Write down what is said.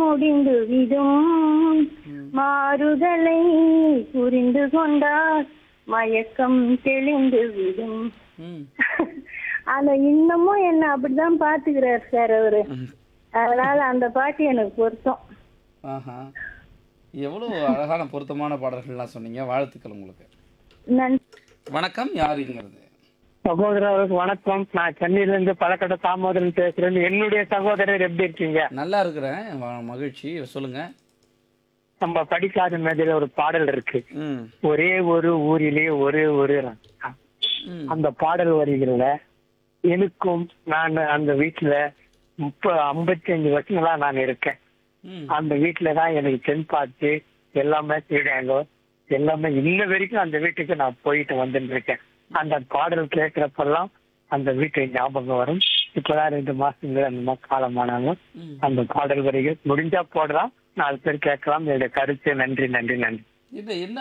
முடிந்து விடும் மாறுதலை புரிந்து கொண்டால் மயக்கம் தெளிந்து விடும் ம் ஆனா இன்னமும் என்ன அப்படிதான் பாத்துக்கிறார் சார் அவரு அதனால அந்த பாட்டு எனக்கு பொருத்தம் ஆஹா எவ்வளோ அழகான பொருத்தமான பாடல்கள்லாம் சொன்னீங்க வாழ்த்துக்கள் உங்களுக்கு நன்றி வணக்கம் யாருங்கிறது சகோதரருக்கு வணக்கம் நான் சென்னையில இருந்து பழக்கட்ட தாமோதரன் பேசுறேன் என்னுடைய சகோதரர் எப்படி இருக்கீங்க நல்லா இருக்கிறேன் வ- மகிழ்ச்சி சொல்லுங்க நம்ம படிக்காத மேதையில ஒரு பாடல் இருக்கு ம் ஒரே ஒரு ஊரிலே ஒரே ஒரு ரத்தம். ம் அந்த பாடல் வரிகள்ல எனக்கும் நான் அந்த வீட்டுல முப்ப ஐம்பத்தி அஞ்சு வருஷங்களா நான் இருக்கேன் ம் அந்த வீட்டுல தான் எனக்கு தென் பார்த்து எல்லாமே செய்றாங்க எல்லாமே இன்ன வரைக்கும் அந்த வீட்டுக்கு நான் போயிட்டு வந்துட்டு இருக்கேன் அந்த பாடல் கேட்கிறப்பெல்லாம் அந்த வீட்டு ஞாபகம் வரும் இப்பதான் ரெண்டு மாசத்துல அந்த மாதிரி காலமானாலும் ம் அந்த பாடல் வரிகள் முடிஞ்சா போடலாம் நாலு பேர் கேட்கலாம் என்னுடைய கருத்து நன்றி நன்றி நன்றி இல்லை என்ன